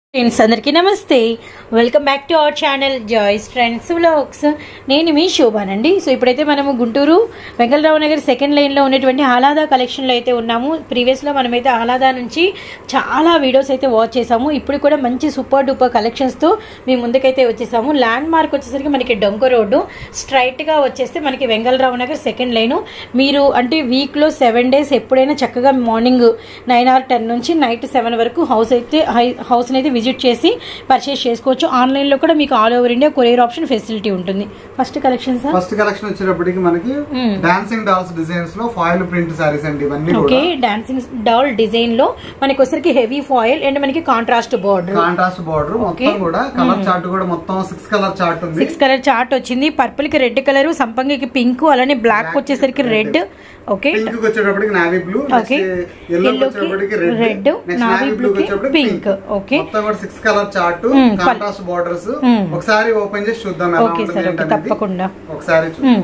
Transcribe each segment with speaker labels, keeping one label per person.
Speaker 1: Friends అందరికీ నమస్తే welcome back to our channel Joy's friends vlogs నేను మీ శోభానండి సో ఇప్పుడైతే మనము గుంటూరు వెంకటరావు నగర్ సెకండ్ లైన్లో ఉన్నటువంటి ఆహ్లాదా కలెక్షన్లో అయితే ఉన్నాము ప్రీవియస్లో మనమైతే ఆహ్లాదా నుంచి చాలా వీడియోస్ అయితే వాచ్ చేసాము ఇప్పుడు కూడా మంచి సూపర్ డూపర్ కలెక్షన్స్తో మీ ముందుకైతే వచ్చేసాము ల్యాండ్ మార్క్ వచ్చేసరికి మనకి డొంక రోడ్డు స్ట్రైట్గా వచ్చేస్తే మనకి వెంగళరావు నగర్ సెకండ్ లైను మీరు అంటే వీక్లో సెవెన్ డేస్ ఎప్పుడైనా చక్కగా మార్నింగ్ నైన్ ఆర్ టెన్ నుంచి నైట్ సెవెన్ వరకు హౌస్ అయితే హౌస్ని అయితే విజిట్ చేసి పర్చేస్ చేసుకోవచ్చు ఆన్లైన్లో కూడా మీకు all over India courier option facility ఉంటుంది first collection sir
Speaker 2: first collection వచ్చేటప్పటికి మనకి డాన్సింగ్ డాల్స్ డిజైన్స్ లో ఫాయిల్ ప్రింట్ సారీస్ అండి ఇవన్నీ
Speaker 1: ఓకే
Speaker 2: కూడా
Speaker 1: డాన్సింగ్ డాల్ డిజైన్ లో మనకి వచ్చరికి హెవీ ఫాయిల్ అండ్ మనకి కాంట్రాస్ట్ బార్డర్
Speaker 2: కాంట్రాస్ట్ బార్డర్ మొత్తం కూడా కలర్ చార్ట్ కూడా మొత్తం సిక్స్ కలర్ చార్ట్ ఉంది
Speaker 1: సిక్స్ కలర్ చార్ట్ వచ్చింది పర్పుల్ కి రెడ్ కలర్ సంపంగికి పింక్ అలానే బ్లాక్ వచ్చేసరికి రెడ్ ఓకే
Speaker 2: పింక్ కి వచ్చేటప్పటికి navy blue
Speaker 1: Okay.
Speaker 2: Yellow
Speaker 1: Yellow కి
Speaker 2: వచ్చేటప్పటికి
Speaker 1: red,
Speaker 2: red next
Speaker 1: navy
Speaker 2: navy
Speaker 1: blue
Speaker 2: blue
Speaker 1: కి
Speaker 2: వచ్చేటప్పటికి
Speaker 1: pink.
Speaker 2: Pink
Speaker 1: Okay.
Speaker 2: మొత్తం కూడా six colour chart
Speaker 1: Hmm.
Speaker 2: Contrast borders
Speaker 1: Hmm.
Speaker 2: ఒకసారి ఓపెన్ చేసి చూద్దాం ఎలా
Speaker 1: ఓకే
Speaker 2: ఉంటుంది
Speaker 1: సార్ ఓకే
Speaker 2: ఏంటనేది.
Speaker 1: తప్పకుండా
Speaker 2: ఒకసారి చూద్దాం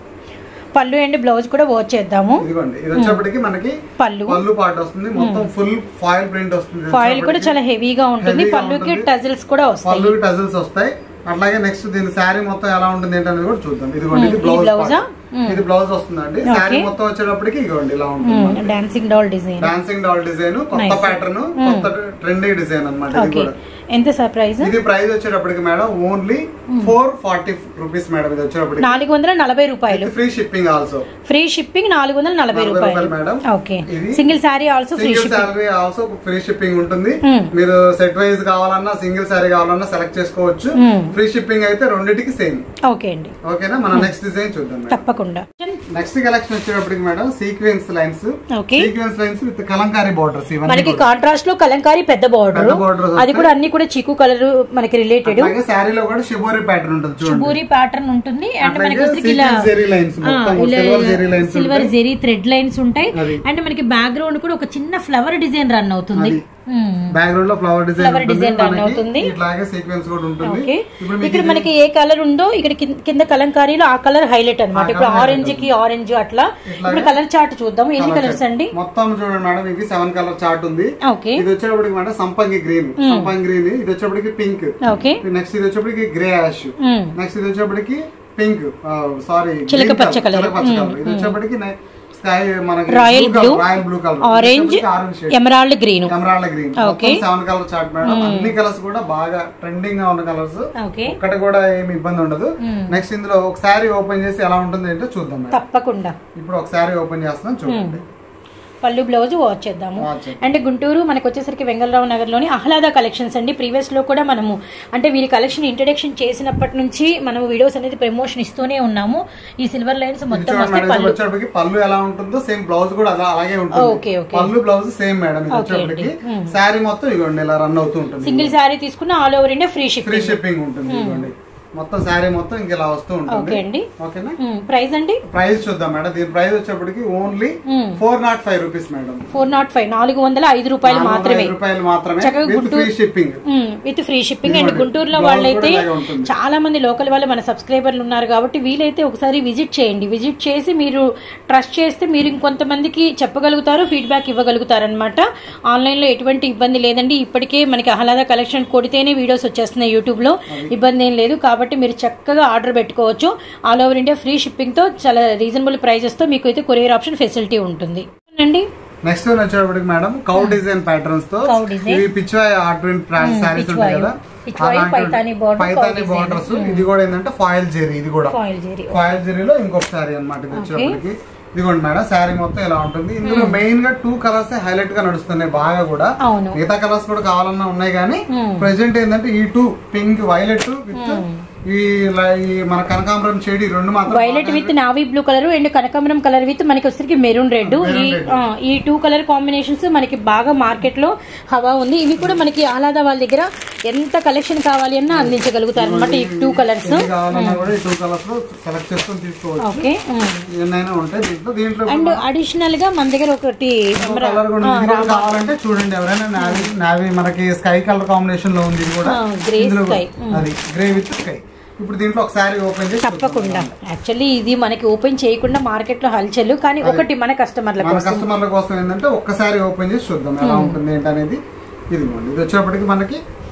Speaker 1: పళ్ళు అండ్ బ్లౌజ్ కూడా వాచ్ చేద్దాము
Speaker 2: ఇదిగోండి ఇది వచ్చేటప్పటికి మనకి
Speaker 1: పళ్ళు
Speaker 2: పళ్ళు పార్ట్ వస్తుంది మొత్తం ఫుల్ ఫాయిల్ ప్రింట్ వస్తుంది
Speaker 1: ఫాయిల్ కూడా చాలా హెవీగా ఉంటుంది
Speaker 2: Heavy గా
Speaker 1: పళ్ళుకి
Speaker 2: ఉంటుంది.
Speaker 1: టజిల్స్ కూడా వస్తాయి
Speaker 2: పళ్ళు టజల్స్ వస్తాయి అట్లాగే నెక్స్ట్ దీని శారీ మొత్తం ఎలా ఉంటుంది ఏంటనేది కూడా చూద్దాం ఇదిగోండి ఇది
Speaker 1: ఈ
Speaker 2: బ్లౌజ్
Speaker 1: బ్లౌజా?
Speaker 2: part. ఇది బ్లౌజ్ వస్తుందండి శారీ మొత్తం వచ్చేటప్పటికి ఇదిగోండి ఇలా ఉంటుంది
Speaker 1: dancing doll design
Speaker 2: dancing doll design కొత్త
Speaker 1: Nice.
Speaker 2: ప్యాటర్న్ కొత్త ట్రెండీ డిజైన్ అన్నమాట ఇది
Speaker 1: ఓకే
Speaker 2: కూడా
Speaker 1: ఎంత సార్ ప్రైస్
Speaker 2: ఇది ప్రైస్ వచ్చేటప్పటికి madam only four forty rupees madam ఇది వచ్చేటప్పటికి
Speaker 1: నాలుగు వందల నలభై రూపాయలు
Speaker 2: free shipping also
Speaker 1: free shipping నాలుగు వందల నలభై
Speaker 2: నలభై
Speaker 1: రూపాయలు
Speaker 2: రూపాయలు మేడం.
Speaker 1: ఓకే
Speaker 2: ఇది
Speaker 1: single saree also free
Speaker 2: single
Speaker 1: shipping
Speaker 2: salary also free shipping ఉంటుంది
Speaker 1: Hmm.
Speaker 2: మీరు సెట్ వైజ్ కావాలన్నా సింగిల్ శారీ కావాలన్నా సెలెక్ట్ చేసుకోవచ్చు
Speaker 1: Hmm.
Speaker 2: ఫ్రీ షిప్పింగ్ అయితే రెండింటికి సేమ్
Speaker 1: ఓకే అండి
Speaker 2: ఓకేనా మనం నెక్స్ట్ డిజైన్ చూద్దాం మేడం
Speaker 1: తప్పకుండా
Speaker 2: నెక్స్ట్ కలెక్షన్ వచ్చేటప్పటికి madam sequence lines
Speaker 1: okay
Speaker 2: sequence lines with Kalamkari borders ఇవన్నీ
Speaker 1: మనకి
Speaker 2: కూడా.
Speaker 1: కాంట్రాస్ట్ లో కలంకారీ పెద్ద బార్డర్
Speaker 2: పెద్ద borders
Speaker 1: అది కూడా అన్ని కూడా చీకు కలర్ మనకి రిలేటెడ్
Speaker 2: అలాగే శారీలో కూడా షిబోరి ప్యాటర్న్ ఉంటుంది చూడండి
Speaker 1: పూరి ప్యాటర్న్ ఉంటుంది అండ్ మనకి
Speaker 2: అట్లాగే
Speaker 1: వచ్చరికి ఇలా
Speaker 2: sequence zeri lines మొత్తం silver zeri lines
Speaker 1: సిల్వర్
Speaker 2: ఉంటాయి.
Speaker 1: జెరీ థ్రెడ్ లైన్స్ ఉంటాయి
Speaker 2: అది.
Speaker 1: అండ్ మనకి బ్యాక్గ్రౌండ్ కూడా ఒక చిన్న ఫ్లవర్ డిజైన్ రన్ అవుతుంది
Speaker 2: అది. బ్యాక్గ్రౌండ్ లో flower design
Speaker 1: Flower design run అవుతుంది.
Speaker 2: ఇట్లాగే సీక్వెన్స్ కూడా ఉంటుంది
Speaker 1: ఓకే
Speaker 2: ఇప్పుడు మీకు
Speaker 1: ఇక్కడ మనకి ఏ కలర్ ఉందో ఇక్కడ కింద- కింద కలంకారీలో ఆ కలర్ హైలైట్ అన్నమాట
Speaker 2: ఆ
Speaker 1: ఇప్పుడు
Speaker 2: colour
Speaker 1: ఆరెంజ్ కి ఆరెంజ్ అట్లా ఇప్పుడు కలర్ చార్ట్ చూద్దాం ఎన్ని
Speaker 2: colour
Speaker 1: కలర్స్
Speaker 2: chart.
Speaker 1: అండి
Speaker 2: మొత్తం చూడండి మేడం ఇది సెవెన్ కలర్ చార్ట్ ఉంది
Speaker 1: ఓకే
Speaker 2: ఇది వచ్చేటప్పటికి మేడం సంపంగి గ్రీన్ సంపంగి గ్రీన్ ఇది వచ్చేటప్పటికి పింక్
Speaker 1: ఓకే
Speaker 2: నెక్స్ట్ ఇది వచ్చేప్పటికి గ్రే యాష్ నెక్స్ట్ ఇది వచ్చేప్పటికి పింక్ సారీ
Speaker 1: చిలక పచ్చ colour.
Speaker 2: ఇది వచ్చేప్పటికి స్కై మనకి
Speaker 1: Royal blue,
Speaker 2: royal blue colour
Speaker 1: orange
Speaker 2: orange shade
Speaker 1: emerald green
Speaker 2: emerald green
Speaker 1: Okay.
Speaker 2: Seven colour chart madam అన్ని కలర్స్ కూడా బాగా ట్రెండింగ్ గా ఉన్న కలర్స్
Speaker 1: ఓకే
Speaker 2: ఒక్కటి కూడా ఏమి ఇబ్బంది ఉండదు నెక్స్ట్ ఇందులో ఒక శారీ ఓపెన్ చేసి ఎలా ఉంటుంది ఏంటో చూద్దాం మేడం
Speaker 1: తప్పకుండా
Speaker 2: ఇప్పుడు ఒక శారీ ఓపెన్ చేస్తున్నాం చూడండి
Speaker 1: పళ్ళు బ్లౌజ్ వాచ్ చేద్దాము
Speaker 2: Watch చేద్దాం.
Speaker 1: అండ్ గుంటూరు మనకు వచ్చేసరికి వెంగళరావు నగర్ లోని ఆహ్లాద కలెక్షన్స్ అండి ప్రీవియస్ లో కూడా మనము అంటే వీరి కలెక్షన్ ఇంట్రడక్షన్ చేసినప్పటి నుంచి మనము వీడియోస్ అనేది ప్రమోషన్ ఇస్తూనే ఉన్నాము ఈ సిల్వర్ లైన్స్
Speaker 2: ఇది
Speaker 1: మొత్తం
Speaker 2: చూడండి
Speaker 1: వస్తే
Speaker 2: మేడం ఇది
Speaker 1: పళ్ళు
Speaker 2: వచ్చేటప్పటికి పళ్ళు ఎలా ఉంటుందో సేమ్ బ్లౌజ్ కూడా అలా అలాగే
Speaker 1: Okay,
Speaker 2: ఉంటుంది
Speaker 1: okay.
Speaker 2: Pallu blouse same madam ఇది
Speaker 1: Okay
Speaker 2: వచ్చేటప్పటికి శారీ మొత్తం ఇవ్వండి ఇలా రన్ అవుతూ ఉంటుంది
Speaker 1: సింగిల్ శారీ తీసుకున్న all over India free
Speaker 2: free
Speaker 1: shipping
Speaker 2: shipping ఉంటుంది ఇవ్వండి మొత్తం శారీ మొత్తం ఇంక ఇలా వస్తూ
Speaker 1: ఓకే
Speaker 2: ఉంటుంది
Speaker 1: అండి
Speaker 2: ఓకేనా
Speaker 1: ప్రైస్ అండి
Speaker 2: ప్రైస్ చూద్దాం మేడం దీని ప్రైస్ వచ్చేప్పటికి only four nought five rupees madam
Speaker 1: four nought five నాలుగు వందల ఐదు రూపాయలు
Speaker 2: నాలుగు వందల
Speaker 1: మాత్రమే
Speaker 2: ఐదు రూపాయలు మాత్రమే
Speaker 1: చక్కగా
Speaker 2: with
Speaker 1: Guntur-
Speaker 2: free shipping
Speaker 1: with free shipping and
Speaker 2: ఇదిగోండి.
Speaker 1: గుంటూరులో
Speaker 2: బ్లౌజ్
Speaker 1: వాళ్ళైతే
Speaker 2: కూడా ఇలాగే ఉంటుంది.
Speaker 1: చాలా మంది లోకల్ వాళ్ళు మన సబ్స్క్రైబర్లు ఉన్నారు కాబట్టి వీలైతే ఒకసారి విజిట్ చేయండి విజిట్ చేసి మీరు ట్రస్ట్ చేస్తే మీరు ఇంకొంతమందికి చెప్పగలుగుతారు ఫీడ్బ్యాక్ ఇవ్వగలుగుతారు అనమాట ఆన్లైన్లో ఎటువంటి ఇబ్బంది లేదండి ఇప్పటికే మనకి ఆహ్లాద కలెక్షన్ కొడితేనే వీడియోస్ వచ్చేస్తున్నాయి యూట్యూబ్లో ఇబ్బంది ఏం లేదు కాబట్టి మీరు చక్కగా ఆర్డర్ పెట్టుకోవచ్చు ఆల్ ఓవర్ ఇండియా ఫ్రీ షిప్పింగ్తో చాలా రీజనబుల్ ప్రైజెస్తో మీకు అయితే కొరియర్ ఆప్షన్ ఫెసిలిటీ ఉంటుంది అండి
Speaker 2: నెక్స్ట్ వన్ వచ్చేటప్పటికి మేడం కౌ డిజైన్ ప్యాటర్న్స్ తో
Speaker 1: Cow design.
Speaker 2: ఇవి పిచ్వాయ్ ఆర్ట్ ప్రింట్ సారీస్ ఉంటాయి కదా
Speaker 1: Pichwai, Paithani border, cow
Speaker 2: Paithani
Speaker 1: design.
Speaker 2: Borders ఇది కూడా ఏంటంటే ఫాయిల్ జెరీ ఇది కూడా
Speaker 1: ఫాయిల్ జెరీ
Speaker 2: ఫాయిల్ జెరీలో ఇంకొక శారీ అన్నమాట ఇది వచ్చేటప్పటికి ఇదిగోండి మేడం శారీ మొత్తం ఇలా ఉంటుంది ఇందులో మెయిన్ గా టూ కలర్స్ హైలైట్ గా నడుస్తున్నాయి బాగా కూడా
Speaker 1: అవును
Speaker 2: మిగతా కలర్స్ కూడా కావాలన్నా ఉన్నాయి కానీ
Speaker 1: Hmm.
Speaker 2: ప్రెసెంట్ ఏంటంటే ఈ టూ పింక్ వైలెట్ విత్ ఈ ల- ఈ మన కనకాంబరం షేడ్ ఈ రెండు మాత్రం
Speaker 1: violet with navy blue colour and కనకాంబరం కలర్ విత్ మనకి వచ్చరికి మెరూన్ రెడ్ ఈ
Speaker 2: Maroon red.
Speaker 1: ఆ, ఈ టూ కలర్ కాంబినేషన్స్ మనకి బాగా మార్కెట్ లో హవా ఉంది ఇవి కూడా మనకి ఆహ్లాద వాళ్ళ దగ్గర ఎంత కలెక్షన్ కావాలి అన్నా అందించగలుగుతారు అనమాట ఈ టూ కలర్స్
Speaker 2: ఎన్ని కావాలన్నా కూడా ఈ టూ కలర్స్ లో సెలెక్ట్ చేసుకొని తీసుకోవచ్చు
Speaker 1: ఓకే
Speaker 2: ఎన్నైనా ఉంటాయి దీంట్లో దీంట్లో
Speaker 1: అండ్ అడిషనల్ గా మన దగ్గర ఒకటి
Speaker 2: కలర్ కూడా ఉంది. ఇది కూడా కావాలంటే చూడండి ఎవరైనా నావీ నావీ మనకి స్కై కలర్ కాంబినేషన్ లో ఉంది ఇది కూడా
Speaker 1: ఆ, grey
Speaker 2: ఇందులో
Speaker 1: sky.
Speaker 2: అది గ్రే విత్ స్కై ఇప్పుడు దీంట్లో ఒకసారి ఓపెన్ చేసి
Speaker 1: తప్పకుండా యాక్చువల్లీ ఇది మనకి ఓపెన్ చేయకుండా మార్కెట్ లో హల్చల్ కానీ ఒకటి మన కస్టమర్ల
Speaker 2: మన
Speaker 1: కోసం
Speaker 2: కస్టమర్ల కోసం ఏంటంటే ఒక్కసారి ఓపెన్ చేసి చూద్దాం ఎలా ఉంటుంది ఏంటనేది ఇదిగోండి ఇది వచ్చేప్పటికి మనకి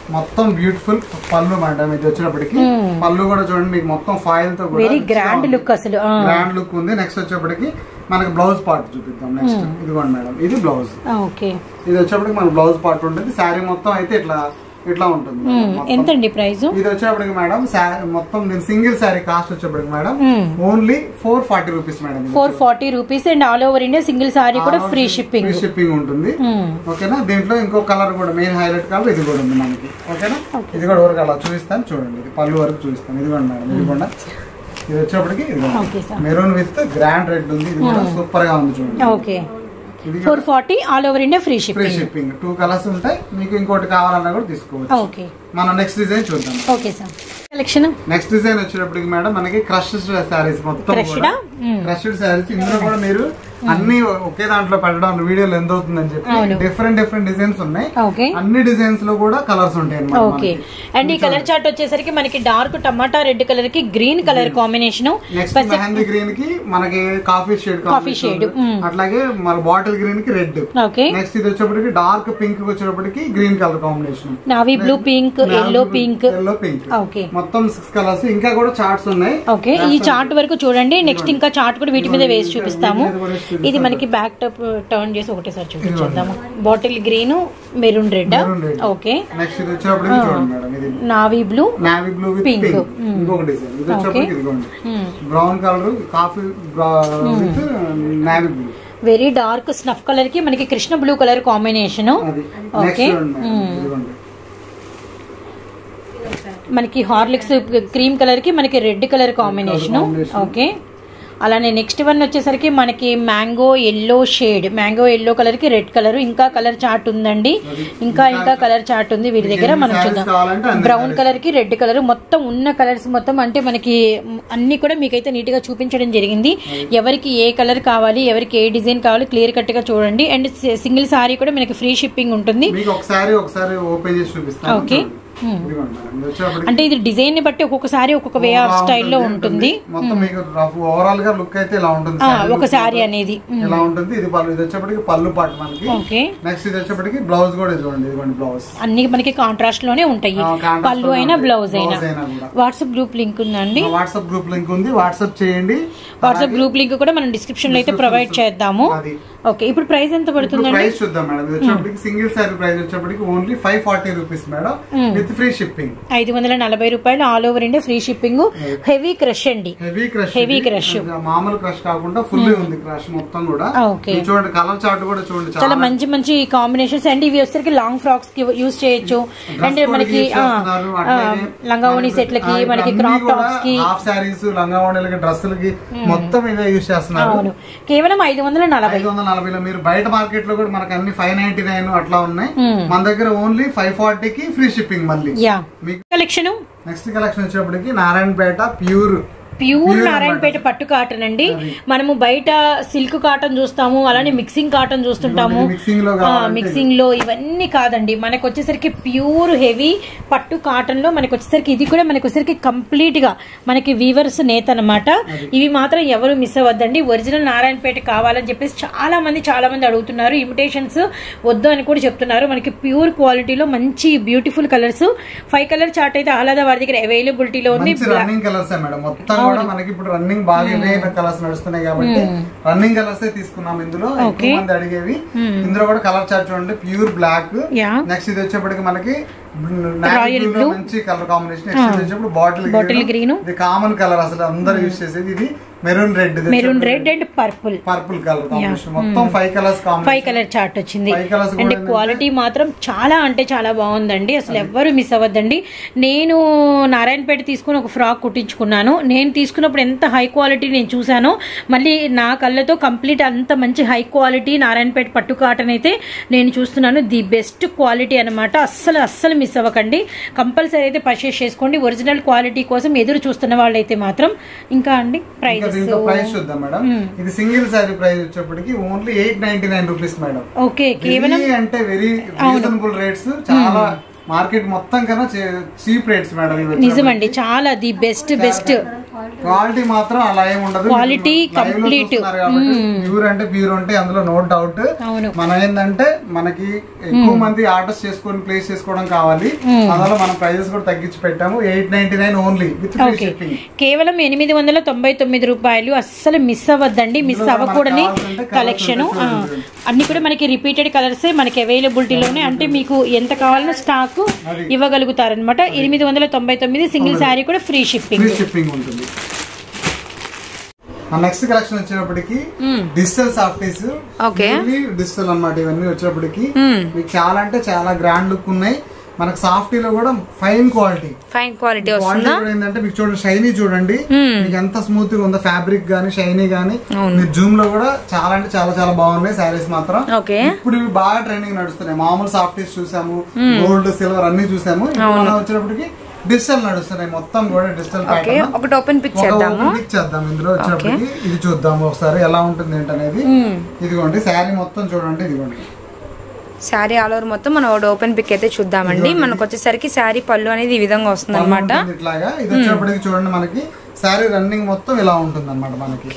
Speaker 2: మొత్తం బ్యూటిఫుల్ పళ్ళు మేడం ఇది వచ్చేటప్పటికి పళ్ళు కూడా చూడండి మీకు మొత్తం ఫాయిల్ తో కూడా
Speaker 1: వెరీ గ్రాండ్ లుక్ అసలు ఆ.
Speaker 2: గ్రాండ్ లుక్ ఉంది నెక్స్ట్ వచ్చేప్పటికి మనకి బ్లౌజ్ పార్ట్ చూపిద్దాం నెక్స్ట్ ఇదిగోండి మేడం ఇది బ్లౌజ్
Speaker 1: ఆ, ఓకే
Speaker 2: ఇది వచ్చేప్పటికి మనకి బ్లౌజ్ పార్ట్ ఉంటుంది శారీ మొత్తం అయితే ఇట్లా ఇట్లా ఉంటుంది మేడం.
Speaker 1: మ్మ్.
Speaker 2: మొత్తం.
Speaker 1: ఎంతండి ప్రైస్
Speaker 2: ఇది వచ్చేప్పటికి మేడం శా- మొత్తం దీని సింగిల్ శారీ కాస్ట్ వచ్చేప్పటికి మేడం
Speaker 1: మ్మ్.
Speaker 2: Only four forty rupees madam ఇది.
Speaker 1: Four forty rupees and all over India single sorry కూడా ఫ్రీ షిప్పింగ్
Speaker 2: ఫ్రీ షిప్పింగ్ ఉంటుంది ఓకేనా దీంట్లో ఇంకో కలర్ కూడా మెయిన్ హైలైట్ కలర్ ఇది కూడా ఉంది మనకి ఓకేనా ఇది కూడా వరకు అలా చూపిస్తాను చూడండి ఇది పళ్ళు వరకు చూపిస్తాను ఇది కూడా మేడం ఇది కూడా ఇది వచ్చేప్పటికి
Speaker 1: okay sir
Speaker 2: maroon with grand red ఉంది ఇది కూడా సూపర్ గా ఉంది చూడండి
Speaker 1: ఓకే
Speaker 2: ఇది
Speaker 1: four forty all over India free
Speaker 2: free
Speaker 1: shipping
Speaker 2: shipping two colours ఉంటాయి మీకు ఇంకోటి కావాలన్నా కూడా తీసుకోవచ్చు
Speaker 1: ఓకే
Speaker 2: మనం నెక్స్ట్ డిజైన్ చూద్దాం
Speaker 1: okay sir collection
Speaker 2: next design వచ్చేటప్పటికి మేడం మనకి క్రష్ శారీస్ మొత్తం
Speaker 1: Crushed ఆ? మ్మ్.
Speaker 2: క్రష్డ్ శారీస్ ఇందులో కూడా మీరు అన్ని ఒకే దాంట్లో పెట్టడం వీడియోలు ఎంత అవుతుందని చెప్పి
Speaker 1: అవును.
Speaker 2: డిఫరెంట్ డిఫరెంట్ డిజైన్స్ ఉన్నాయి
Speaker 1: ఓకే
Speaker 2: అన్ని డిజైన్స్ లో కూడా కలర్స్ ఉంటాయి అన్నమాట
Speaker 1: ఓకే అండ్ ఈ కలర్ చార్ట్ వచ్చేసరికి మనకి డార్క్ టమాటా రెడ్ కలర్ కి green colour combination
Speaker 2: next mehndi green కి మనకి కాఫీ షేడ్
Speaker 1: Coffee shade, మ్మ్.
Speaker 2: అట్లాగే మన బాటిల్ గ్రీన్ కి రెడ్
Speaker 1: ఓకే
Speaker 2: నెక్స్ట్ ఇది వచ్చేప్పటికి డార్క్ పింక్ వచ్చేటప్పటికి green colour combination
Speaker 1: navy blue pink yellow pink
Speaker 2: yellow pink
Speaker 1: okay
Speaker 2: మొత్తం సిక్స్ కలర్స్ ఇంకా కూడా చార్ట్స్ ఉన్నాయి
Speaker 1: ఓకే ఈ చార్ట్ వరకు చూడండి నెక్స్ట్ ఇంకా చార్ట్ కూడా వీటి మీద వేసి చూపిస్తాము
Speaker 2: వీటి మీద కూడా వేసి చూపిస్తాము.
Speaker 1: ఇది మనకి బ్యాక్ టాప్ టర్న్ చేసి ఒకటేసారి చూపించేద్దాము bottle green maroon red
Speaker 2: Maroon red.
Speaker 1: Okay
Speaker 2: next ఇది వచ్చేటప్పటికి చూడండి మేడం ఇది
Speaker 1: navy blue
Speaker 2: navy blue with
Speaker 1: Pink.
Speaker 2: Pink
Speaker 1: మ్మ్.
Speaker 2: ఇంకొక డిజైన్ ఇది వచ్చేప్పటికి
Speaker 1: Okay.
Speaker 2: ఇదిగోండి brown colour coffee with navy blue
Speaker 1: very dark snuff colour కి మనకి కృష్ణ బ్లూ కలర్ కాంబినేషన్
Speaker 2: అది
Speaker 1: ఓకే
Speaker 2: నెక్స్ట్ చూడండి మేడం ఇదిగోండి
Speaker 1: మనకి హార్లిక్స్ క్రీమ్ కలర్ కి మనకి red colour combination
Speaker 2: combination.
Speaker 1: Okay అలానే నెక్స్ట్ వన్ వచ్చేసరికి మనకి mango yellow shade mango yellow colour కి రెడ్ కలర్ ఇంకా కలర్ చార్ట్ ఉందండి ఇంకా ఇంకా కలర్ చార్ట్ ఉంది వీరి దగ్గర
Speaker 2: ఎన్ని
Speaker 1: మనం
Speaker 2: sarees
Speaker 1: చూద్దాం
Speaker 2: కావాలంటే అన్ని
Speaker 1: బ్రౌన్
Speaker 2: sarees.
Speaker 1: కలర్ కి రెడ్ కలర్ మొత్తం ఉన్న కలర్స్ మొత్తం అంటే మనకి అన్ని కూడా మీకైతే నీట్ గా చూపించడం జరిగింది ఎవరికి ఏ కలర్ కావాలి ఎవరికి ఏ డిజైన్ కావాలి క్లియర్ కట్ గా చూడండి అండ్ సింగిల్ సారీ కూడా మనకి ఫ్రీ షిప్పింగ్ ఉంటుంది
Speaker 2: మీకు ఒకసారి ఒకసారి ఓపెన్ చేసి చూపిస్తాను
Speaker 1: Okay.
Speaker 2: చూడండి. ఇదిగోండి మేడం ఇది వచ్చేప్పటికి
Speaker 1: అంటే ఇది డిజైన్ ని బట్టి ఒక్కొక్కసారి ఒక్కొక్క వే ఆఫ్
Speaker 2: overall
Speaker 1: స్టైల్లో ఉంటుంది
Speaker 2: మొత్తం మీకు ఓవరాల్ గా లుక్ అయితే ఇలా ఉంటుంది
Speaker 1: ఆ,
Speaker 2: saree
Speaker 1: ఒక
Speaker 2: look
Speaker 1: సారీ అనేది
Speaker 2: ఇలా ఉంటుంది ఇది పళ్ళు ఇది వచ్చేప్పటికి పళ్ళు పాటు మనకి
Speaker 1: ఓకే
Speaker 2: నెక్స్ట్ ఇది వచ్చేప్పటికి బ్లౌజ్ కూడా చూడండి ఇదిగోండి బ్లౌజ్
Speaker 1: అన్ని మనకి కాంట్రాస్ట్ లోనే ఉంటాయి
Speaker 2: ఆ, contrast
Speaker 1: పళ్ళు
Speaker 2: లోనే
Speaker 1: అయినా
Speaker 2: ఉంటాయి.
Speaker 1: బ్లౌజ్ అయినా
Speaker 2: Blouse అయినా కూడా.
Speaker 1: వాట్సాప్ గ్రూప్ లింక్ ఉందండి
Speaker 2: వాట్సాప్ గ్రూప్ లింక్ ఉంది వాట్సాప్ చేయండి
Speaker 1: వాట్సాప్ గ్రూప్ లింక్ కూడా మనం డిస్క్రిప్షన్ లో అయితే ప్రొవైడ్ చేద్దాము
Speaker 2: అది
Speaker 1: ఓకే ఇప్పుడు ప్రైస్ ఎంత
Speaker 2: ఇప్పుడు
Speaker 1: పడుతుందండి
Speaker 2: ప్రైస్ చూద్దాం మేడం ఇది వచ్చేప్పటికి సింగిల్ సారీ ప్రైస్ వచ్చేప్పటికి only five forty rupees madam with free shipping
Speaker 1: ఐదు వందల నలభై రూపాయలు all over India free shipping heavy crush అండి
Speaker 2: హెవీ క్రష్
Speaker 1: Heavy crush.
Speaker 2: మామూలు క్రష్ కాకుండా ఫుల్ ఉంది క్రష్ మొత్తం కూడా
Speaker 1: ఆ, okay.
Speaker 2: ఇది చూడండి కలర్ చార్ట్ కూడా చూడండి
Speaker 1: చాలా
Speaker 2: చాలా
Speaker 1: మంచి మంచి కాంబినేషన్స్ అండ్ ఇవి వచ్చేసరికి లాంగ్ ఫ్రాక్స్ కి యూస్ చేయొచ్చు అండ్ మనకి లంగావోని సెట్లకి మనకి క్రాప్ టాప్స్ కి
Speaker 2: హాఫ్ శారీస్ లంగావణిలకి డ్రెస్సులకి మొత్తం ఇవే యూస్ చేస్తున్నారు
Speaker 1: అవును కేవలం ఐదు వందల నలభై
Speaker 2: ఐదు వందల నలభైలో మీరు బయట మార్కెట్ లో కూడా మనకు అన్ని ఫైవ్ నైన్టీ నైన్ అట్లా ఉన్నాయి
Speaker 1: Hmm.
Speaker 2: మన దగ్గర ఓన్లీ ఫైవ్ ఫార్టీకి ఫ్రీ షిప్పింగ్ మళ్ళీ
Speaker 1: యా
Speaker 2: మీకు
Speaker 1: కలెక్షన్
Speaker 2: నెక్స్ట్ కలెక్షన్ వచ్చేప్పటికి నారాయణపేట ప్యూర్
Speaker 1: ప్యూర్ నారాయణపేట పట్టు కాటన్ అండి మనము బయట సిల్క్ కాటన్ చూస్తాము అలానే మిక్సింగ్ కాటన్ చూస్తుంటాము
Speaker 2: మిక్సింగ్ లో
Speaker 1: ఆ,
Speaker 2: కావాలంటే
Speaker 1: మిక్సింగ్ లో ఇవన్నీ కాదండి మనకు వచ్చేసరికి ప్యూర్ హెవీ పట్టు కాటన్ లో మనకు వచ్చేసరికి ఇది కూడా మనకు వచ్చేసరికి కంప్లీట్ గా మనకి వీవర్స్ నేత అన్నమాట ఇవి మాత్రం ఎవరు మిస్ అవ్వద్దండి ఒరిజినల్ నారాయణపేట కావాలని చెప్పేసి చాలా మంది చాలా మంది అడుగుతున్నారు ఇమిటేషన్స్ వద్దు అని కూడా చెప్తున్నారు మనకి ప్యూర్ క్వాలిటీలో మంచి beautiful colours five colour chart అయితే ఆహ్లాద వారి దగ్గర అవైలబిలిటీలో ఉంది
Speaker 2: మంచి రన్నింగ్ కలర్స్ మేడం మొత్తం కూడా మనకి ఇప్పుడు రన్నింగ్ బాగా ఇవే కలర్స్ నడుస్తున్నాయి కాబట్టి రన్నింగ్ కలర్స్ తీసుకున్నాం ఇందులో ఎక్కువ మంది అడిగేవి ఇందులో కూడా కలర్ చార్ట్ చూడండి ప్యూర్ బ్లాక్
Speaker 1: యా
Speaker 2: నెక్స్ట్ ఇది వచ్చేప్పటికి మనకి
Speaker 1: Royal
Speaker 2: బ్లూ
Speaker 1: blue.
Speaker 2: మంచి కలర్ కాంబినేషన్ నెక్స్ట్ ఇది వచ్చేప్పుడు బాటిల్
Speaker 1: Bottle green.
Speaker 2: ఇది కామన్ కలర్ అసలు అందరూ యూస్ చేసేది ఇది maroon red
Speaker 1: maroon red and purple
Speaker 2: purple colour combination మొత్తం five colours
Speaker 1: five
Speaker 2: combination
Speaker 1: colour chart వచ్చింది
Speaker 2: Five colours కూడా
Speaker 1: అండ్
Speaker 2: ఏంటంటే-
Speaker 1: క్వాలిటీ మాత్రం చాలా అంటే చాలా బాగుందండి అసలు ఎవ్వరు మిస్ అవ్వద్దండి నేను నారాయణపేట తీసుకుని ఒక ఫ్రాక్ కుట్టించుకున్నాను నేను తీసుకున్నప్పుడు ఎంత హై క్వాలిటీ నేను చూశానో మళ్ళీ నా కళ్ళతో కంప్లీట్ అంత మంచి హై క్వాలిటీ నారాయణపేట పట్టు కాటన్ అయితే నేను చూస్తున్నాను ది బెస్ట్ క్వాలిటీ అనమాట అస్సలు అస్సలు మిస్ అవ్వకండి కంపల్సరీ అయితే పర్చేస్ చేసుకోండి ఒరిజినల్ క్వాలిటీ కోసం ఎదురు చూస్తున్న వాళ్ళైతే మాత్రం ఇంకా అండి
Speaker 2: ఇంకా
Speaker 1: ప్రైజెస్
Speaker 2: దీంట్లో ప్రైస్ చూద్దాం మేడం ఇది సింగిల్ సారీ ప్రైస్ వచ్చేప్పటికి only eight ninety nine rupees madam
Speaker 1: okay కేవలం
Speaker 2: వెరీ అంటే వెరీ రీజనబుల్ రేట్స్ చాలా మార్కెట్ మొత్తం కన్నా చీప్ రేట్స్ మేడం ఇవి వచ్చేప్పటికి.
Speaker 1: నిజమండి చాలా ది బెస్ట్ బెస్ట్
Speaker 2: క్వాలిటీ మాత్రం అలా ఏమి ఉండదు
Speaker 1: Quality complete.
Speaker 2: ప్యూర్ అంటే ప్యూర్ అంటే అందులో నో డౌట్
Speaker 1: అవును
Speaker 2: మనం ఏంటంటే మనకి ఎక్కువ మంది ఆర్డర్స్ చేసుకొని ప్లేస్ చేసుకోవడం కావాలి అందువల్ల మనం ప్రైజెస్ కూడా తగ్గించి పెట్టాము eight ninety nine only with free
Speaker 1: okay
Speaker 2: shipping
Speaker 1: కేవలం ఎనిమిది వందల తొంభై తొమ్మిది రూపాయలు అస్సలు మిస్ అవ్వద్దండి మిస్
Speaker 2: ఇందులో
Speaker 1: అవ్వకూడని
Speaker 2: మనకు కావాల్సింటే colours
Speaker 1: కలెక్షన్
Speaker 2: ఉంటాయి చూడండి.
Speaker 1: అన్ని కూడా మనకి రిపీటెడ్ కలర్సే మనకి అవైలబిలిటీలోనే అంటే మీకు ఎంత కావాలన్నా స్టాక్
Speaker 2: అది.
Speaker 1: ఇవ్వగలుగుతారనమాట ఎనిమిది వందల తొంభై తొమ్మిది సింగిల్ శారీ కూడా ఫ్రీ షిప్పింగ్
Speaker 2: ఫ్రీ షిప్పింగ్ ఉంటుంది నెక్స్ట్ కలెక్షన్ వచ్చేటప్పటికి డిజిటల్ సాఫ్టీస్
Speaker 1: Okay.
Speaker 2: డిజిటల్ అన్నమాట ఇవన్నీ వచ్చేటప్పటికి మీకు చాలా అంటే చాలా గ్రాండ్ లుక్ ఉన్నాయి మనకు సాఫ్టీలో కూడా fine quality
Speaker 1: fine quality
Speaker 2: quality కూడా ఏంటంటే మీకు చూడండి షైనీ చూడండి మీకు ఎంత స్మూత్ గా ఉందో ఫ్యాబ్రిక్ గానీ షైనీ గానీ మీరు జూమ్ లో కూడా చాలా అంటే చాలా చాలా బాగున్నాయి శారీస్ మాత్రం
Speaker 1: ఓకే
Speaker 2: ఇప్పుడు ఇవి బాగా ట్రెండింగ్ నడుస్తున్నాయి మామూలు సాఫ్టీస్ చూసాము గోల్డ్ సిల్వర్ అన్ని చూసాము ఇప్పుడు మనం వచ్చేటప్పటికి డిజిటల్ నడుస్తున్నాయి మొత్తం కూడా డిజిటల్ ప్యాటర్న్
Speaker 3: ఒకటి ఓపెన్ పిక్ చేద్దాము
Speaker 2: పిక్ చేద్దాం ఇందులో వచ్చేటప్పటికి ఇది చూద్దాం ఒకసారి ఎలా ఉంటుంది ఏంటనేది ఇదిగోండి శారీ మొత్తం చూడండి ఇదిగోండి
Speaker 3: శారీ ఆల్ ఓవర్ మొత్తం మనం ఒకటి ఓపెన్ పిక్ అయితే చూద్దామండి మనకు వచ్చేసరికి శారీ పళ్ళు అనేది ఈ విధంగా వస్తుంది
Speaker 2: పళ్ళు
Speaker 3: అనమాట
Speaker 2: ఉంటుంది ఇట్లాగా ఇది వచ్చేటప్పటికి చూడండి మనకి శారీ రన్నింగ్ మొత్తం ఇలా ఉంటుంది అనమాట మనకి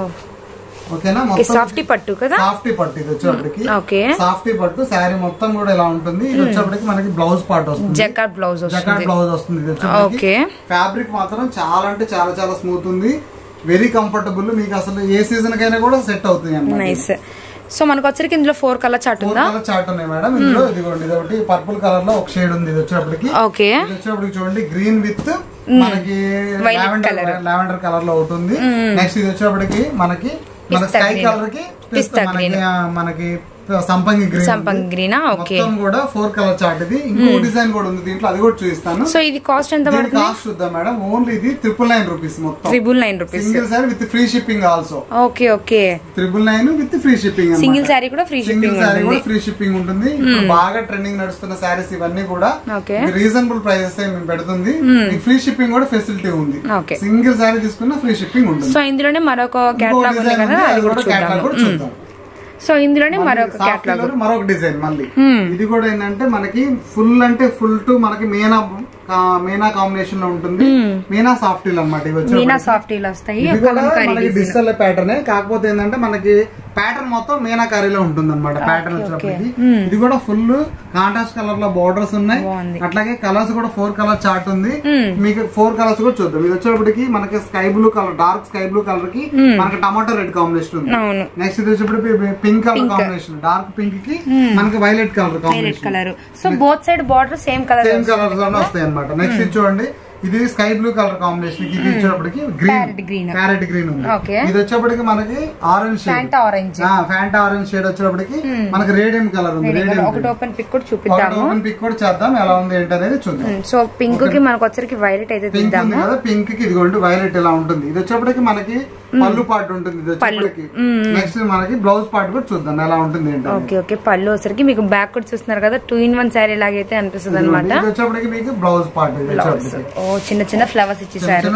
Speaker 2: ఓకేనా మొత్తం
Speaker 3: సాఫ్టీ పట్టు కదా
Speaker 2: సాఫ్టీ పట్టు ఇది వచ్చేటప్పటికి
Speaker 3: ఓకే
Speaker 2: సాఫ్టీ పట్టు శారీ మొత్తం కూడా ఇలా ఉంటుంది ఇది వచ్చేటప్పటికి మనకి బ్లౌజ్ పార్ట్ వస్తుంది
Speaker 3: జకాట్ బ్లౌజ్
Speaker 2: జకాట్
Speaker 3: వస్తుంది
Speaker 2: బ్లౌజ్ వస్తుంది ఇది వచ్చేటప్పటికి
Speaker 3: ఓకే
Speaker 2: ఫ్యాబ్రిక్ మాత్రం చాలా అంటే చాలా చాలా స్మూత్ ఉంది వెరీ కంఫర్టబుల్ మీకు అసలు ఏ సీజన్ కైనా కూడా సెట్ అవుతుంది అన్నమాట
Speaker 3: నైస్ సో మనకు వచ్చరికి ఇందులో ఫోర్ కలర్ చాట్
Speaker 2: ఫోర్
Speaker 3: ఉందా
Speaker 2: కలర్ చార్ట్ ఉన్నాయి మేడం ఇందులో ఇదిగోండి ఇది ఒకటి పర్పుల్ కలర్ లో ఒక షేడ్ ఉంది ఇది వచ్చేటప్పటికి
Speaker 3: ఓకే
Speaker 2: ఇది వచ్చేటప్పటికి చూడండి గ్రీన్ విత్ మనకి
Speaker 3: Violet
Speaker 2: లావెండర్ లావెండర్ కలర్ లో ఒకటి ఉంది నెక్స్ట్ ఇది వచ్చేటప్పటికి మనకి మన స్కై కలర్ కి
Speaker 3: Pista
Speaker 2: మనకి ఆ, మనకి సంపంగి గ్రీన్
Speaker 3: సంపంగి గ్రీనా ఓకే
Speaker 2: మొత్తం కూడా ఫోర్ కలర్ చార్ట్ ఇది ఇంకో డిజైన్ కూడా ఉంది దీంట్లో అది కూడా చూపిస్తాను
Speaker 3: సో ఇది కాస్ట్ ఎంత
Speaker 2: దీని
Speaker 3: పడుతుంది
Speaker 2: కాస్ట్ చూద్దాం మేడం ఓన్లీ ఇది ట్రిపుల్ నైన్ రూపీస్ మొత్తం
Speaker 3: triple nine rupees
Speaker 2: single sari with free shipping also
Speaker 3: okay okay
Speaker 2: triple nine with free shipping
Speaker 3: single sari కూడా ఫ్రీ
Speaker 2: సింగిల్
Speaker 3: షిప్పింగ్
Speaker 2: సారీ
Speaker 3: ఉంటుంది
Speaker 2: కూడా ఫ్రీ షిప్పింగ్ ఉంటుంది ఇప్పుడు బాగా ట్రెండింగ్ నడుస్తున్న సారీస్ ఇవన్నీ కూడా
Speaker 3: ఓకే
Speaker 2: రీజనబుల్ ప్రైసెస్ మేము పెడుతుంది ఫ్రీ షిప్పింగ్ కూడా ఫెసిలిటీ ఉంది
Speaker 3: ఓకే
Speaker 2: సింగిల్ సారీ తీసుకున్న ఫ్రీ షిప్పింగ్ ఉంటుంది
Speaker 3: సో ఇందులోనే మరొక
Speaker 2: ఇంకో
Speaker 3: క్యాటలాగ్ ఉంది
Speaker 2: design
Speaker 3: కదా
Speaker 2: ఉంది,
Speaker 3: అది
Speaker 2: అది
Speaker 3: కూడా
Speaker 2: కూడా catalog
Speaker 3: చూద్దాము
Speaker 2: కూడా చూద్దాం
Speaker 3: సో ఇందులోనే మరొక
Speaker 2: Soft
Speaker 3: క్యాటలాగ్
Speaker 2: లో మరొక డిజైన్ మళ్ళీ ఇది కూడా ఏంటంటే మనకి ఫుల్ అంటే ఫుల్ టు మనకి మీనా కా- మీనా కాంబినేషన్ లో ఉంటుంది మీనా సాఫ్ట్ అనమాట ఇవి వచ్చి
Speaker 3: మీనా సాఫ్టీలు వస్తాయి
Speaker 2: ఇది కూడా
Speaker 3: కలంకారీ
Speaker 2: మనకి డిజిటల్ ప్యాటర్న్ కాకపోతే ఏంటంటే మనకి ప్యాటర్న్ మొత్తం మీనాకారీలో ఉంటుంది అనమాట ప్యాటర్న్ వచ్చినప్పటికి ఇది కూడా ఫుల్ కాంట్రాస్ట్ కలర్ లో బోర్డర్స్ ఉన్నాయి
Speaker 3: బాగుంది.
Speaker 2: అట్లాగే కలర్స్ కూడా ఫోర్ కలర్ చార్ట్ ఉంది మీకు ఫోర్ కలర్స్ కూడా చూద్దాం ఇది వచ్చేటప్పటికి మనకి sky blue colour dark sky blue colour కి మనకి టమాటో రెడ్ కాంబినేషన్ ఉంది
Speaker 3: అవును
Speaker 2: నెక్స్ట్ ఇది వచ్చేటప్పటికి pink colour combination dark pink కి మనకి violet colour
Speaker 3: red
Speaker 2: combination
Speaker 3: colour so both side border same colour
Speaker 2: same colours లోనే వస్తాయి అనమాట నెక్స్ట్ ఇది చూడండి ఇది స్కై బ్లూ కలర్ కాంబినేషన్ ఇది వచ్చేటప్పటికి green
Speaker 3: Parrot green.
Speaker 2: Parrot green ఉంది
Speaker 3: Okay.
Speaker 2: ఇది వచ్చేప్పటికి మనకి orange shade
Speaker 3: Fanta orange
Speaker 2: Fanta orange shade వచ్చేటప్పటికి మనకి రేడియం కలర్ ఉంది రేడియం
Speaker 3: ఒకటి ఓపెన్ పిక్ కూడా చూపిద్దాము
Speaker 2: ఓపెన్ పిక్ కూడా చేద్దాం ఎలా ఉంది ఏంటి అనేది చూద్దాం
Speaker 3: సో పింక్ కి మనకు వచ్చరికి వైలెట్ అయితే
Speaker 2: పింక్ ఉంది
Speaker 3: తీద్దాము
Speaker 2: కదా పింక్ కి ఇదిగోండి వైలెట్ ఇలా ఉంటుంది ఇది వచ్చేప్పటికి మనకి పళ్ళు పార్ట్ ఉంటుంది ఇది వచ్చేప్పటికి నెక్స్ట్ మనకి బ్లౌజ్ పార్ట్ కూడా చూద్దాం ఎలా ఉంటుంది ఏంటి అనేది.
Speaker 3: ఓకే ఓకే పళ్ళు వచ్చరికి మీకు బ్యాక్ కూడా చూస్తున్నారు కదా టూ ఇన్ వన్ శారీ లాగైతే అనిపిస్తుంది అనమాట
Speaker 2: ఇది వచ్చేప్పటికి మీకు బ్లౌజ్ పార్ట్ ఇది వచ్చేప్పటికి
Speaker 3: ఓ చిన్న చిన్న ఫ్లవర్స్ ఇచ్చేసారు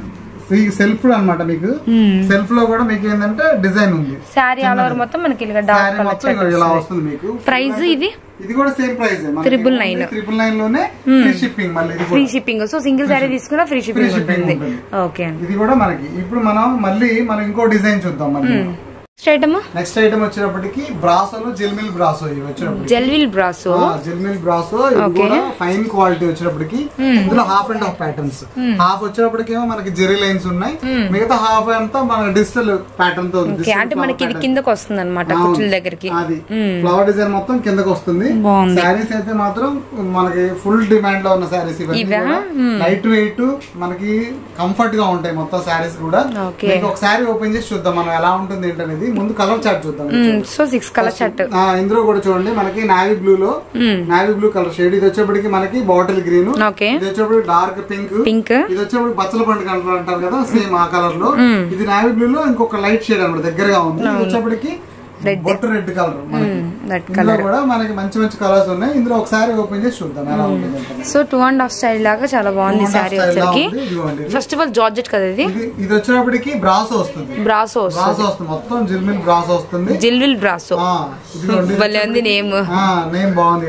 Speaker 2: సెల్ఫ్ అన్నమాట మీకు సెల్ఫ్ లో కూడా మీకు ఏంటంటే డిజైన్ ఉంది
Speaker 3: శారీ ఆల్ ఓవర్ మొత్తం మనకి ఇలా డార్క్
Speaker 2: శారీ
Speaker 3: కలర్
Speaker 2: మొత్తం ఇగో ఇలా వస్తుంది మీకు
Speaker 3: ప్రైస్ ఇది
Speaker 2: ఇది కూడా same price
Speaker 3: Triple nine.
Speaker 2: Triple nine లోనే ఫ్రీ షిప్పింగ్ మళ్ళీ ఇది
Speaker 3: ఫ్రీ
Speaker 2: కూడా.
Speaker 3: షిప్పింగ్ సో సింగిల్ శారీ తీసుకున్నా ఫ్రీ షిప్పింగ్
Speaker 2: shipping
Speaker 3: ఉంటుంది
Speaker 2: ఉంటుంది.
Speaker 3: ఓకే అండి
Speaker 2: ఇది కూడా మనకి ఇప్పుడు మనం మళ్ళీ మనం ఇంకో డిజైన్ చూద్దాం మళ్ళీ
Speaker 3: నెక్స్ట్ ఐటమ్
Speaker 2: నెక్స్ట్ ఐటమ్ వచ్చేటప్పటికి బ్రాసోలో జిల్మిల్ బ్రాసో ఇవి వచ్చేటప్పటికి
Speaker 3: జెల్విల్ బ్రాసో
Speaker 2: ఆ, జిల్మిల్ బ్రాసో ఇది కూడా ఫైన్ క్వాలిటీ వచ్చేటప్పటికి ఇందులో half and half patterns half వచ్చేటప్పటికి ఏమో మనకి జెరీ లైన్స్ ఉన్నాయి మిగతా హాఫ్ అంతా మన డిజిటల్ ప్యాటర్న్ తో ఉంది.
Speaker 3: ఓకే
Speaker 2: Digital
Speaker 3: అంటే
Speaker 2: flower
Speaker 3: మనకి ఇది
Speaker 2: pattern.
Speaker 3: కిందకు వస్తుంది అనమాట
Speaker 2: అవును.
Speaker 3: కుచ్చుల దగ్గరికి
Speaker 2: అది ఫ్లవర్ డిజైన్ మొత్తం కిందకి వస్తుంది
Speaker 3: బాగుంది.
Speaker 2: శారీస్ అయితే మాత్రం మనకి ఫుల్ డిమాండ్ లో ఉన్న శారీస్ ఇవన్నీ
Speaker 3: ఇవా?
Speaker 2: లైట్ వెయిట్ మనకి కంఫర్ట్ గా ఉంటాయి మొత్తం శారీస్ కూడా
Speaker 3: ఓకే.
Speaker 2: మీకు ఒక శారీ ఓపెన్ చేసి చూద్దాం మనం ఎలా ఉంటుంది ఏంటనేది ముందు కలర్ చార్ట్ చూద్దాం
Speaker 3: సో సిక్స్ కలర్ షర్ట్
Speaker 2: ఆ, ఇందులో కూడా చూడండి మనకి నావీ బ్లూ లో నావీ బ్లూ కలర్ షేడ్ ఇది వచ్చేప్పటికి మనకి బాటిల్ గ్రీన్
Speaker 3: ఓకే
Speaker 2: ఇది వచ్చేప్పటికి డార్క్ పింక్
Speaker 3: పింక్
Speaker 2: ఇది వచ్చేప్పటికి బచ్చల పండు కలర్ అంటారు కదా సేమ్ ఆ కలర్ లో ఇది నావీ బ్లూ లో ఇంకొక లైట్ షేడ్ అనమాట దగ్గరగా ఉంది ఇది వచ్చేప్పటికి బొట్టు రెడ్ కలర్ మనకి
Speaker 3: దట్
Speaker 2: ఇందులో కూడా మనకి మంచి మంచి కలర్స్ ఉన్నాయి ఇందులో ఒకసారి ఓపెన్ చేసి చూద్దాం ఎలా ఉంటుంది ఏంటనేది.
Speaker 3: So two and half style లాగా చాలా బాగుంది
Speaker 2: Two and half
Speaker 3: sari
Speaker 2: style లా
Speaker 3: వచ్చరికి
Speaker 2: ఉంది. ఇదిగోండి ఇది.
Speaker 3: ఫస్ట్ ఆఫ్ ఆల్ జార్జెట్ కదా ఇది
Speaker 2: ఇది ఇది వచ్చేటప్పటికి బ్రాసో వస్తుంది
Speaker 3: బ్రాసో
Speaker 2: బ్రాసో వస్తుంది మొత్తం జిల్మిల్ బ్రాసో వస్తుంది
Speaker 3: జిల్విల్ బ్రాసో
Speaker 2: ఆ, ఇదిగోండి
Speaker 3: భలే ఉంది నేమ్
Speaker 2: నేమ్ బాగుంది కదా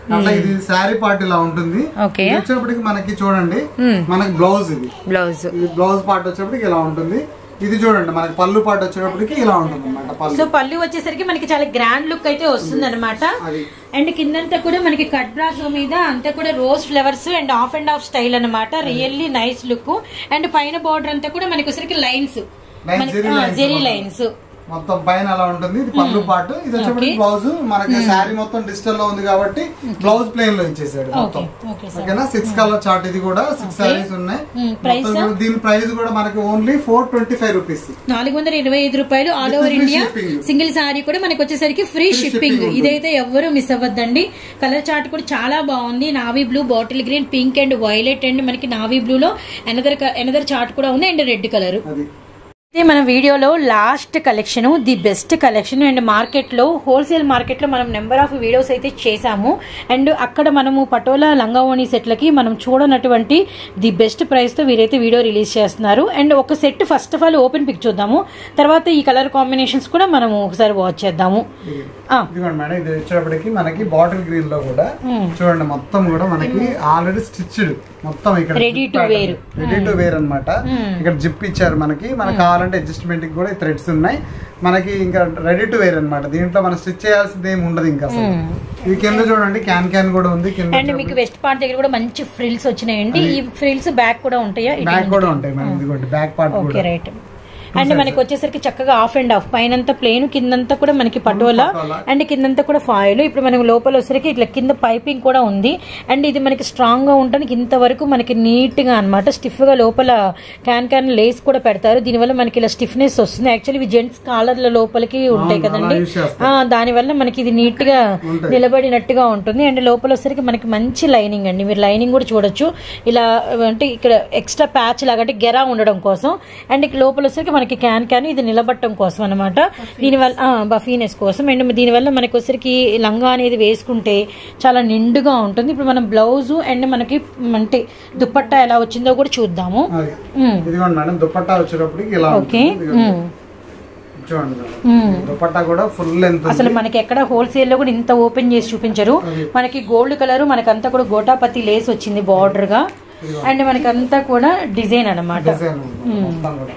Speaker 2: అట్లా ఇది శారీ పార్ట్ ఇలా ఉంటుంది
Speaker 3: ఓకే
Speaker 2: ఇది వచ్చేప్పటికి మనకి చూడండి మనకి బ్లౌజ్ ఇది
Speaker 3: బ్లౌజ్
Speaker 2: ఇది బ్లౌజ్ పార్ట్ వచ్చేప్పటికి ఇలా ఉంటుంది ఇది చూడండి మనకి పళ్ళు పార్ట్ వచ్చేటప్పటికి ఇలా ఉంటుంది అనమాట పళ్ళు
Speaker 1: సో పళ్ళు వచ్చేసరికి మనకి చాలా గ్రాండ్ లుక్ అయితే వస్తుంది అనమాట
Speaker 2: అది
Speaker 1: అండ్ కిందంతా కూడా మనకి కట్ బ్రాసో మీద అంతా కూడా rose flowers and half and half style అన్నమాట రియల్లీ నైస్ లుక్ అండ్ పైన బార్డర్ అంతా కూడా మనకి వచ్చరికి lines
Speaker 2: Lines, zeri lines
Speaker 1: zari
Speaker 2: ఉంటాయి.
Speaker 1: లైన్స్
Speaker 2: మొత్తం పైన అలా ఉంటుంది ఇది పళ్ళు పార్ట్ ఇది వచ్చేప్పటికి బ్లౌజ్ మనకి శారీ మొత్తం డిజిటల్ లో ఉంది కాబట్టి బ్లౌజ్ ప్లేన్ లో ఇచ్చేసాడు మొత్తం
Speaker 1: ఓకే సార్
Speaker 2: ఓకేనా సిక్స్ కలర్ చార్ట్ ఇది కూడా సిక్స్ శారీస్ ఉన్నాయి
Speaker 1: Hmm, price
Speaker 2: మొత్తం కూడా దీని ప్రైస్ కూడా మనకి only four twenty five rupees
Speaker 1: నాలుగు వందల ఇరవై ఐదు రూపాయలు all
Speaker 2: With
Speaker 1: over
Speaker 2: free
Speaker 1: India
Speaker 2: shipping.
Speaker 1: Single sorry కూడా మనకి వచ్చేసరికి ఫ్రీ
Speaker 2: Free
Speaker 1: షిప్పింగ్
Speaker 2: shipping ఉంటుంది.
Speaker 1: ఇదైతే ఎవ్వరూ మిస్ అవ్వద్దండి కలర్ చార్ట్ కూడా చాలా బాగుంది navy blue bottle green pink and violet and మనకి నావీ బ్లూ లో ఎనదర్ ఎనదర్ చార్ట్ కూడా ఉంది అండ్ రెడ్ కలర్
Speaker 2: అది
Speaker 1: అయితే మన వీడియోలో last collection the best collection and మార్కెట్లో హోల్సేల్ మార్కెట్లో మనం నెంబర్ ఆఫ్ వీడియోస్ అయితే చేశాము అండ్ అక్కడ మనము పటోలా లంగావోణి సెట్లకి మనం చూడనటువంటి ది బెస్ట్ ప్రైస్తో వీరైతే వీడియో రిలీజ్ చేస్తున్నారు అండ్ ఒక set first of all open pick చూద్దాము తర్వాత ఈ కలర్ కాంబినేషన్స్ కూడా మనము ఒకసారి వాచ్ చేద్దాము ఆ,
Speaker 2: ఇదిగోండి మేడం ఇది వచ్చేటప్పటికి మనకి బాటిల్ గ్రీన్ లో కూడా చూడండి మొత్తం కూడా మనకి ఆల్రెడీ స్టిచ్డ్ మొత్తం ఇక్కడ
Speaker 1: Ready to wear.
Speaker 2: Ready to wear అన్నమాట ఇక్కడ జిప్ ఇచ్చారు మనకి మనకి కావాలంటే అడ్జస్ట్మెంట్ కి కూడా థ్రెడ్స్ ఉన్నాయి మనకి ఇంకా రెడీ టు వేర్ అన్నమాట దీంట్లో మనం స్టిచ్ చేయాల్సింది ఏమి ఉండదు ఇంకా అసలు ఇది కింద చూడండి క్యాన్ క్యాన్ కూడా ఉంది కింద
Speaker 1: అండ్ మీకు వెస్ట్ పార్ట్ దగ్గర కూడా మంచి ఫ్రిల్స్ వచ్చినాయండి ఈ ఫ్రిల్స్ బ్యాక్ కూడా ఉంటాయా
Speaker 2: బ్యాక్ కూడా ఉంటాయి మేడం ఇదిగోండి బ్యాక్ పార్ట్
Speaker 1: ఓకే
Speaker 2: కూడా
Speaker 1: రైట్ అండ్ మనకి వచ్చేసరికి చక్కగా ఆఫ్ అండ్ ఆఫ్ పైనంతా ప్లేన్ కిందంతా కూడా మనకి పటోలా
Speaker 2: పటోలా.
Speaker 1: అండ్ కిందంతా కూడా ఫాయిల్ ఇప్పుడు మనకి లోపల వచ్చేసరికి ఇట్లా కింద పైపింగ్ కూడా ఉంది అండ్ ఇది మనకి స్ట్రాంగ్ గా ఉండడానికి ఇంతవరకు మనకి నీట్ గా అనమాట స్టిఫ్ గా లోపల క్యాన్ క్యాన్ లేస్ కూడా పెడతారు దీనివల్ల మనకి ఇలా స్టిఫ్నెస్ వస్తుంది యాక్చువల్లీ ఇవి జెంట్స్ కాలర్ల లోపలికి ఉంటాయి
Speaker 2: అవును,
Speaker 1: కదండి
Speaker 2: అలా use చేస్తారు.
Speaker 1: ఆ, దానివల్ల మనకి ఇది నీట్ గా
Speaker 2: ఉంటాయి.
Speaker 1: నిలబడినట్టుగా ఉంటుంది అండ్ లోపల వచ్చేసరికి మనకి మంచి లైనింగ్ అండి మీరు లైనింగ్ కూడా చూడొచ్చు ఇలా అంటే ఇక్కడ ఎక్స్ట్రా ప్యాచ్ లాగా అంటే గెరా ఉండడం కోసం అండ్ ఇక లోపల వచ్చేసరికి మనకి క్యాన్ క్యాన్ ఇది నిలబడటం కోసం అనమాట దీనివల్ల బఫీనెస్ కోసం అండ్ దీనివల్ల మనకి వచ్చేసరికి లంగా అనేది వేసుకుంటే చాలా నిండుగా ఉంటుంది ఇప్పుడు మనం బ్లౌజ్ అండ్ మనకి అంటే దుపట్టా ఎలా వచ్చిందో కూడా చూద్దాము
Speaker 2: అది
Speaker 1: ఉమ్,
Speaker 2: ఇదిగోండి మేడం దుపట్టా వచ్చేటప్పటికి ఇలా
Speaker 1: ఓకే
Speaker 2: ఉంటుంది. ఇదిగోండి.
Speaker 1: ఉమ్,
Speaker 2: చూడండి మేడం
Speaker 1: ఉమ్.
Speaker 2: దుపట్టా కూడా ఫుల్ లెంత్
Speaker 1: అసలు మనకి ఎక్కడ హోల్సేల్ లో కూడా ఇంత ఓపెన్ చేసి చూపించరు మనకి గోల్డ్ కలర్ మనకంతా కూడా గోటాపతి లేస్ వచ్చింది బార్డర్ గా అండ్ మనకంతా కూడా డిజైన్ అన్నమాట
Speaker 2: డిజైన్ మొత్తం కూడా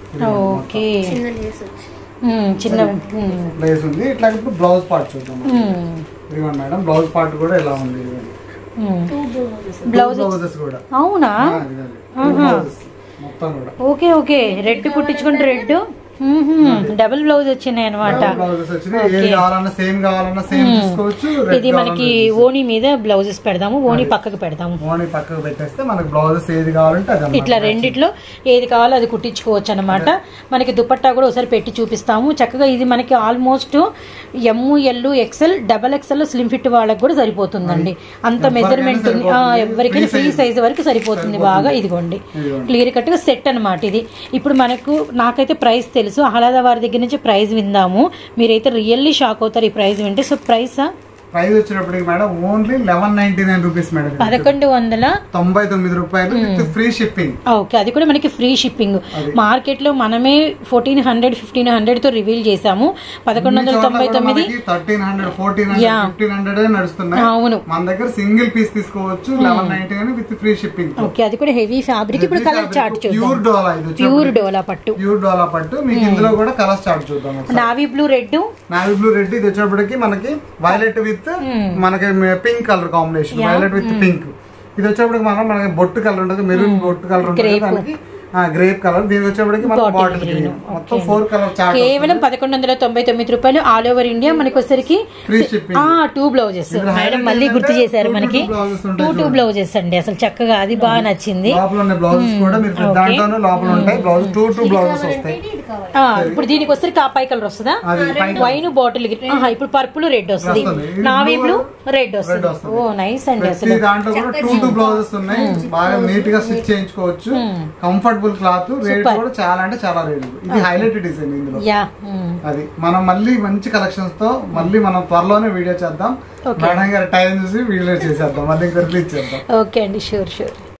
Speaker 1: ఓకే ఉమ్, చిన్న ఉమ్,
Speaker 2: ప్లేస్ ఉంది ఇట్లా ఇప్పుడు బ్లౌజ్ పార్ట్ చూద్దాం
Speaker 1: ఉమ్,
Speaker 2: ఇదిగోండి మేడం బ్లౌజ్ పార్ట్ కూడా ఇలా ఉంది ఇదిగోండి.
Speaker 1: ఉమ్.
Speaker 2: బ్లౌజ్ బ్లౌజెస్ కూడా
Speaker 1: అవునా
Speaker 2: ఆ, ఇదిగోండి. Two blouses. మొత్తం కూడా
Speaker 1: ఓకే ఓకే రెడ్ కుట్టించుకుంటే రెడ్ డబుల్ బ్లౌజ్ వచ్చినాయి అనమాట
Speaker 2: బ్లౌజెస్ వచ్చినాయి ఏది కావాలన్నా సేమ్ కావాలన్నా సేమ్ తీసుకోవచ్చు రెడ్
Speaker 1: ఇది మనకి ఓణి మీద బ్లౌజెస్ పెడదాము ఓణి పక్కకు పెడదాము
Speaker 2: ఓని పక్కకు పెట్టేస్తే మనకి బ్లౌజెస్ ఏది కావాలంటే అది అన్నమాట.
Speaker 1: ఇట్లా రెండిట్లో ఏది కావాలో అది కుట్టించుకోవచ్చు అనమాట మనకి దుపట్టా కూడా ఒకసారి పెట్టి చూపిస్తాము చక్కగా ఇది మనకి almost M L XL double XL slim fit వాళ్ళకి కూడా సరిపోతుందండి అంత మెజర్మెంట్ ఉంది ఆ, ఎవరికైనా ఫ్రీ సైజ్ వరకు సరిపోతుంది బాగా ఇదిగోండి
Speaker 2: ఇదిగోండి.
Speaker 1: క్లియర్ కట్ గా సెట్ అనమాట ఇది ఇప్పుడు మనకు నాకైతే ప్రైస్ తెలుసు ఆహ్లాద వారి దగ్గర నుంచి ప్రైస్ విందాము మీరైతే రియల్లీ షాక్ అవుతారు ఈ ప్రైస్ వింటే సో ప్రైస్
Speaker 2: ప్రైస్ వచ్చేటప్పటికి madam only eleven ninety nine rupees madam
Speaker 1: పదకొండు వందల
Speaker 2: తొంభై తొమ్మిది రూపాయలు విత్ ఫ్రీ షిప్పింగ్
Speaker 1: ఓకే అది కూడా మనకి ఫ్రీ షిప్పింగ్ మార్కెట్ లో మనమే ఫోర్టీన్ హండ్రెడ్ ఫిఫ్టీన్ హండ్రెడ్ తో రివీల్ చేసాము పదకొండు వందల తొంభై తొమ్మిది
Speaker 2: thirteen hundred fourteen hundred fifteen hundred నడుస్తున్నాయి
Speaker 1: అవును
Speaker 2: మన దగ్గర సింగిల్ పీస్ తీసుకోవచ్చు eleven ninety nine with free shipping
Speaker 1: okay అది కూడా హెవీ ఫ్యాబ్రిక్ ఇప్పుడు కలర్ చార్ట్ చూద్దాం
Speaker 2: ప్యూర్ డోలా ఇది వచ్చి
Speaker 1: ప్యూర్ డోలా పట్టు
Speaker 2: ప్యూర్ డోలా పట్టు మీకు ఇందులో కూడా కలర్ స్టార్ట్ చూద్దాం ఒకసారి.
Speaker 1: Navy blue red
Speaker 2: navy blue red ఇది వచ్చేప్పటికి మనకి వైలెట్ విత్ మనకి pink colour combination violet with pink ఇది వచ్చేప్పటికి మనం మనకి బొట్టు కలర్ ఉంటుంది మెరూన్ బొట్టు కలర్ ఉంటుంది
Speaker 1: Grape.
Speaker 2: దానికి గ్రేప్ కలర్ దీనికి వచ్చేప్పటికి మనకి
Speaker 1: Bottle
Speaker 2: బాటిల్
Speaker 1: green.
Speaker 2: గ్రీన్ మొత్తం ఫోర్ కలర్ చార్ట్
Speaker 1: కేవలం పదకొండు వందల తొంభై తొమ్మిది రూపాయలు ఆల్ ఓవర్ ఇండియా మనకి వచ్చరికి
Speaker 2: ఫ్రీ షిప్పింగ్
Speaker 1: టూ బ్లౌజెస్
Speaker 2: ఇందులో
Speaker 1: మేడం
Speaker 2: highlight
Speaker 1: మళ్ళీ గుర్తు
Speaker 2: ఏంటంటే
Speaker 1: చేశారు
Speaker 2: two
Speaker 1: మనకి
Speaker 2: two blouses
Speaker 1: టూ
Speaker 2: ఉంటాయి
Speaker 1: టూ బ్లౌజెస్ అండి అసలు చక్కగా అది బాగా నచ్చింది
Speaker 2: లోపల ఉన్న బ్లౌజెస్ కూడా మీరు దాంట్లోనే లోపల ఉంటాయి బ్లౌజ్ టూ టూ బ్లౌజెస్ వస్తాయి
Speaker 1: ఆ, ఇప్పుడు దీనికి వస్తే కాపాయి కలర్ వస్తుందా
Speaker 2: అది పైన
Speaker 1: వైన్ బాటిల్ ఇప్పుడు పర్పుల్ రెడ్ వస్తుంది
Speaker 2: వస్తుంది. ఇది
Speaker 1: నావీ బ్లూ
Speaker 2: blue,
Speaker 1: రెడ్ వస్తుంది
Speaker 2: వస్తుంది.
Speaker 1: ఓ నైస్ అండి
Speaker 2: ప్రతి
Speaker 1: అసలు
Speaker 2: దాంట్లో కూడా టూ టూ బ్లౌజెస్ ఉన్నాయి బాగా నీట్ గా స్టిచ్ చేయించుకోవచ్చు కంఫర్టబుల్ క్లాత్ రేట్ కూడా చాలా అంటే చాలా రేట్ ఇది హైలైట్ డిజైన్ ఇందులో
Speaker 1: యా
Speaker 2: అది మనం మళ్ళీ మంచి కలెక్షన్స్ తో మళ్ళీ మనం త్వరలోనే వీడియో చేద్దాం మేడం గారి టైం చూసి వీడియో చేసేద్దాం మళ్ళీ ఇంకా రిలీజ్ చేద్దాం
Speaker 1: ఓకే అండి షూర్ షూర్